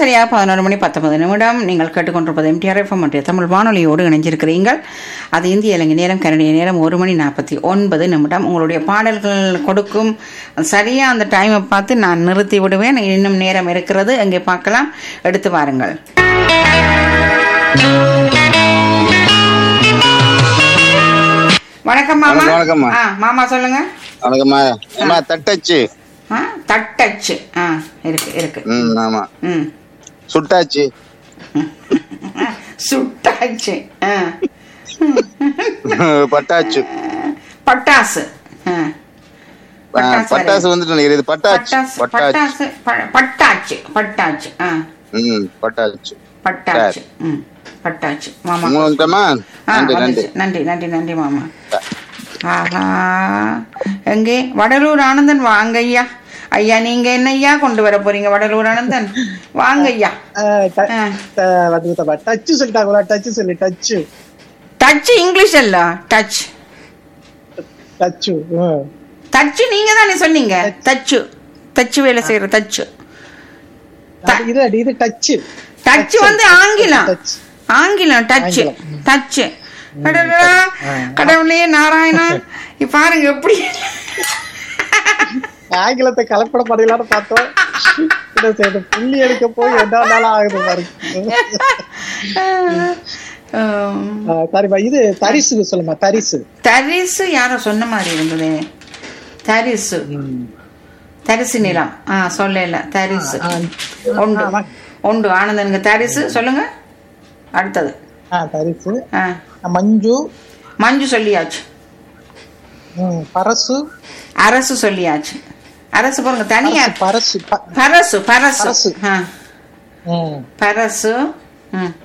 சரியாக பதினோரு மணி பத்தொன்பது நிமிடம் நீங்கள் கேட்டுக்கொண்டிருப்பது எம்டிஆர் எஃப்எம் மற்றும் தமிழ் வானொலியோடு இணைஞ்சிருக்கிறீர்கள் அது இந்திய இலங்கை நேரம் கனடிய நேரம் ஒரு மணி நாற்பத்தி ஒன்பது நிமிடம் உங்களுடைய பாடல்கள் கொடுக்கும் சரியாக அந்த டைமை பார்த்து நான் நிறுத்தி விடுவேன் இன்னும் நேரம் இருக்கிறது அங்கே பார்க்கலாம் எடுத்து வாருங்கள் வணக்கம் மாமா வணக்கம், வணக்கம்மா. ஆ மாமா சொல்லுங்க வணக்கம்மா அம்மா தட்டச்சு ஆ தட்டச்சு ஆ இருக்கு இருக்கு ம் ஆமா ம் சுட்டாச்சு சுட்டாச்சு ஆ. பட்டாச்சு பட்டாசு ஆ. ஆ, பட்டாசு வந்துட்டு நினைக்கிறேன். இது பட்டாச்சு பட்டாசு பட்டாச்சு பட்டாசு ப- பட்டாச்சு பட்டாச்சு ஆ ம் பட்டாச்சு பட்டாச்சு ம் பட்டாச்சு மாமா மூணு வந்துட்டோமா ஆ நன்றி நன்றி வந்துச்சு. நன்றி நன்றி நன்றி மாமா ஆஹா எங்கே வடலூர் ஆனந்தன் வாங்க ஐயா ஐயா நீங்க என்ன ஐயா கொண்டு வர போறீங்க வடலூர் ஆனந்தன் வாங்க ஐயா ஆ. டச்சு சொல்லிட்டாங்களா டச்சு சொல்லி டச்சு டச் இங்கிலீஷ் அல்ல டச் டச்சு தச்சு நீங்க தானே சொன்னீங்க தச்சு தச்சு வேலை செய்யற தச்சு இது அடி, இது டச்சு டச் வந்து ஆங்கிலம் டச் ஆங்கிலம் டச் ஆங்கிலம். டச் கடவுளே நாராயணா இப்ப பாருங்க எப்படி ஆங்கிலத்தை கலப்பட பண்ணலாம்னு பார்த்தோம் என்ன செய்யுது புள்ளி எடுக்க போய் என்ன நாளும் ஆகுது பாருங்க ஆம். ஆ, சரிம்மா இது தரிசு சொல்லுமா தரிசு தரிசு யாரோ சொன்ன மாதிரி இருந்தது தரிசு தரிசு நிலம் ஆ சொல்லல தரிசு ஆ, உண்டு ஆமா. உண்டு ஆனந்தனுங்க தரிசு சொல்லுங்க அடுத்தது ஆ தரிசு ஆ மஞ்சு மஞ்சு சொல்லியாச்சு ம், பரசு அரசு சொல்லியாச்சு அரசு பாருங்க தனியா பரசு ப- பரசு பரசு பரசு. ஆ ம், பரசு ம்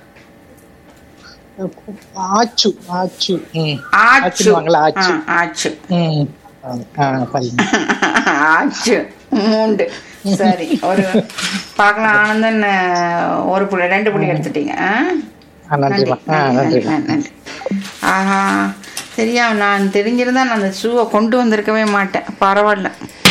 ஆச்சு ஆச்சு ம். ஆச்சு ஆச்சுன்னுவாங்கல்ல, ஆச்சு. ஆ, ஆச்சு ம். ஆ, சரிங்க ஆச்சு மூண்டு சரி ஒரு பார்க்கலாம் ஆனந்தன் அஹ், ஒரு புள்ளி ரெண்டு புள்ளி எடுத்துட்டீங்க ஆ? ஆ, நன்றிம்மா ஆ நன்றி, நன்றிம்மா நன்றி, நன்றி. ஆஹா சரியா நான் தெரிஞ்சிருந்தா நான் அந்த ஷூவை கொண்டு வந்திருக்கவே மாட்டேன் பரவாயில்ல